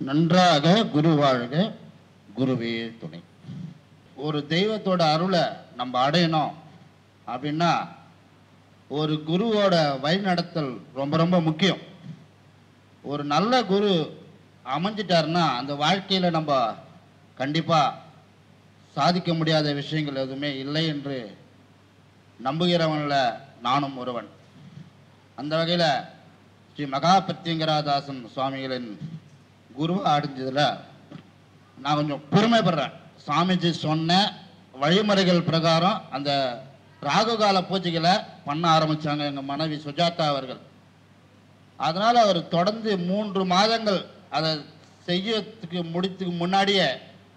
நன்றாக குரு வாழ்க குருவே துணை ஒரு தெய்வத்தோட அருளை நம்ம அடையணும் அப்படின்னா ஒரு குருவோட வழிநடத்தல் ரொம்ப ரொம்ப முக்கியம் ஒரு நல்ல குரு அமைஞ்சிட்டாருன்னா அந்த வாழ்க்கையில் நம்ம கண்டிப்பாக சாதிக்க முடியாத விஷயங்கள் எதுவுமே இல்லை என்று நம்புகிறவனில் நானும் ஒருவன் அந்த வகையில் ஸ்ரீ மகா பிரத்யங்கராதாசன் சுவாமிகளின் குருவை அடைஞ்சதில் நான் கொஞ்சம் பெருமைப்படுறேன் சாமிஜி சொன்ன வழிமுறைகள் பிரகாரம் அந்த ராகுகால பூஜைகளை பண்ண ஆரம்பிச்சாங்க எங்கள் மனைவி சுஜாதா அவர்கள் அதனால் அவர் தொடர்ந்து மூன்று மாதங்கள் அதை செய்யறதுக்கு முடித்துக்கு முன்னாடியே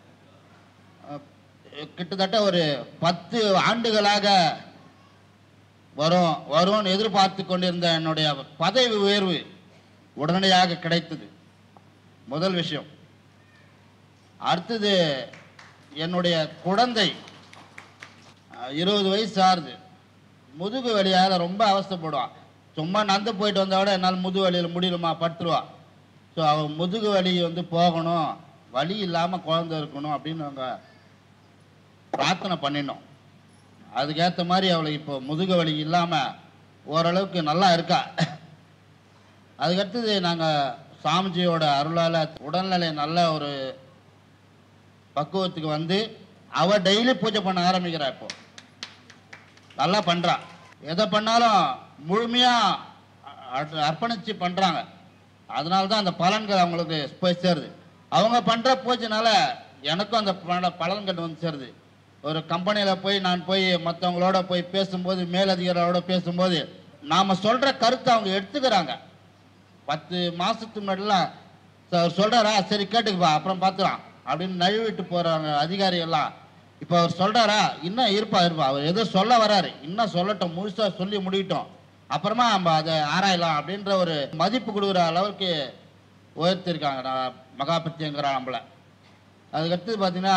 அஹ், கிட்டத்தட்ட ஒரு பத்து ஆண்டுகளாக வரும் வரும்னு எதிர்பார்த்து கொண்டிருந்த என்னுடைய பதவி உயர்வு உடனடியாக கிடைத்தது முதல் விஷயம் அடுத்தது என்னுடைய குழந்தை அஹ், இருபது வயசு ஆறுது முதுகு வலியால் ரொம்ப அவஸ்தைப்படுவான் சும்மா நடந்து போயிட்டு வந்தா விட என்னால் முதுகு வலியில் முடியலமா படுத்துருவா ஸோ அவன் முதுகு வலி வந்து போகணும் வலி இல்லாமல் குழந்தை இருக்கணும் அப்படின்னு நாங்கள் பிரார்த்தனை பண்ணினோம் அதுக்கேற்ற மாதிரி அவளுக்கு இப்போ முதுகு வலி இல்லாமல் ஓரளவுக்கு நல்லா இருக்கா அதுக்கடுத்தது நாங்கள் சாமிஜியோட அருளால் உடல்நிலை நல்ல ஒரு பக்குவத்துக்கு வந்து அவ டெய்லி பூஜை பண்ண ஆரம்பிக்கிறா இப்போ நல்லா பண்றா எதை பண்ணாலும் முழுமையா அ- அர்ப்பணிச்சு பண்றாங்க அதனால தான் அந்த பலன்கள் அவங்களுக்கு போய் சேருது அவங்க பண்ற பூஜைனால எனக்கும் அந்த பல- பலன்கள் வந்து சேருது ஒரு கம்பெனியில் போய் நான் போய் மற்றவங்களோட போய் பேசும்போது மேலதிகாரியோட பேசும்போது நாம சொல்ற கருத்தை அவங்க எடுத்துக்கிறாங்க பத்து மாசத்துக்கு முன்னாடிலாம் ச- அவர் சொல்றாரா சரி கேட்டுக்குப்பா அப்புறம் பார்த்துக்கலாம் அப்படின்னு நழுவிட்டு போறாங்க அதிகாரி எல்லாம் இப்போ அவர் சொல்றாரா இன்னும் இருப்பா இருப்பா அவர் ஏதோ சொல்ல வராரு இன்னும் சொல்லட்டும் முழுசா சொல்லி முடியட்டும் அப்புறமா நம்ம அதை ஆராயலாம் அப்படின்ற ஒரு மதிப்பு கொடுக்குற அளவுக்கு உயர்த்திருக்காங்க நான் மகா பிரத்யங்கரா நம்மள அதுக்கடுத்தது பார்த்தீங்கன்னா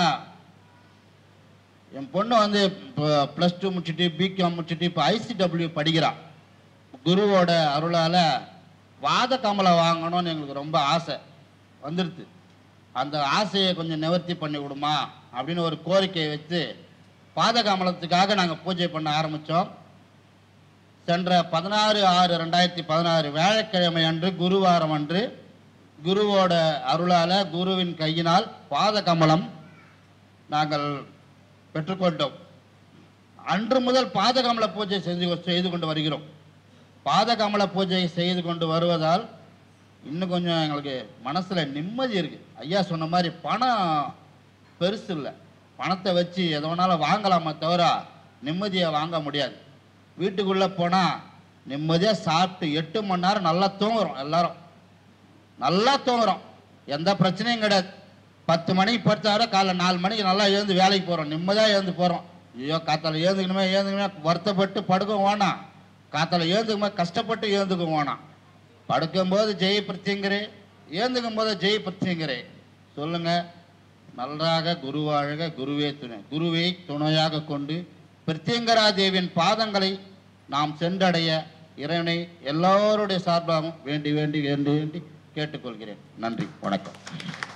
என் பொண்ணு வந்து இப்போ ப்ளஸ் டூ முடிச்சுட்டு பிகாம் முடிச்சுட்டு இப்போ ஐசிடபிள்யூ படிக்கிறான் குருவோட அருளால் வாத கமலை வாங்கணும்னு எங்களுக்கு ரொம்ப ஆசை வந்துடுது அந்த ஆசையை கொஞ்சம் நிவர்த்தி பண்ணி விடுமா அப்படின்னு ஒரு கோரிக்கையை வச்சு பாத கமலத்துக்காக நாங்கள் பூஜை பண்ண ஆரம்பித்தோம் சென்ற பதினாறு ஆறு ரெண்டாயிரத்தி பதினாறு வியாழக்கிழமை அன்று குருவாரம் அன்று குருவோட அருளால் குருவின் கையினால் பாத கமலம் நாங்கள் பெற்றுக்கொண்டோம் அன்று முதல் பாதகமல பூஜை செஞ்சு செய்து கொண்டு வருகிறோம் பாதகமல பூஜை செய்து கொண்டு வருவதால் இன்னும் கொஞ்சம் எங்களுக்கு மனசுல நிம்மதி இருக்கு ஐயா சொன்ன மாதிரி பணம் பெருசு இல்லை பணத்தை வச்சு எதை வேணாலும் வாங்கலாமே தவிர நிம்மதியை வாங்க முடியாது வீட்டுக்குள்ள போனா நிம்மதியா சாப்பிட்டு எட்டு மணி நேரம் நல்லா தூங்குறோம் எல்லாரும் நல்லா தூங்குறோம் எந்த பிரச்சனையும் கிடையாது பத்து மணிக்கு படுத்தாவிட காலைல நாலு மணிக்கு நல்லா எழுந்து வேலைக்கு போகிறோம் நிம்மதியாக எழுந்து போகிறோம் ஐயோ காத்தால ஏந்துக்கணுமே ஏந்துக்கணுமே வருத்தப்பட்டு படுக்கவும் வேணாம் காத்தால ஏந்துக்குமே கஷ்டப்பட்டு ஏந்துக்கும் வேணாம் படுக்கும்போது ஜெய் பிரத்யங்கரே ஏந்துக்கும் போது ஜெய் பிரத்யங்கரே சொல்லுங்க நன்றாக குருவாழக குருவே துணை குருவை துணையாக கொண்டு பிரத்யங்கரா தேவியின் பாதங்களை நாம் சென்றடைய இறைவனை எல்லோருடைய சார்பாகவும் வேண்டி வேண்டி வேண்டி வேண்டி கேட்டுக்கொள்கிறேன் நன்றி வணக்கம்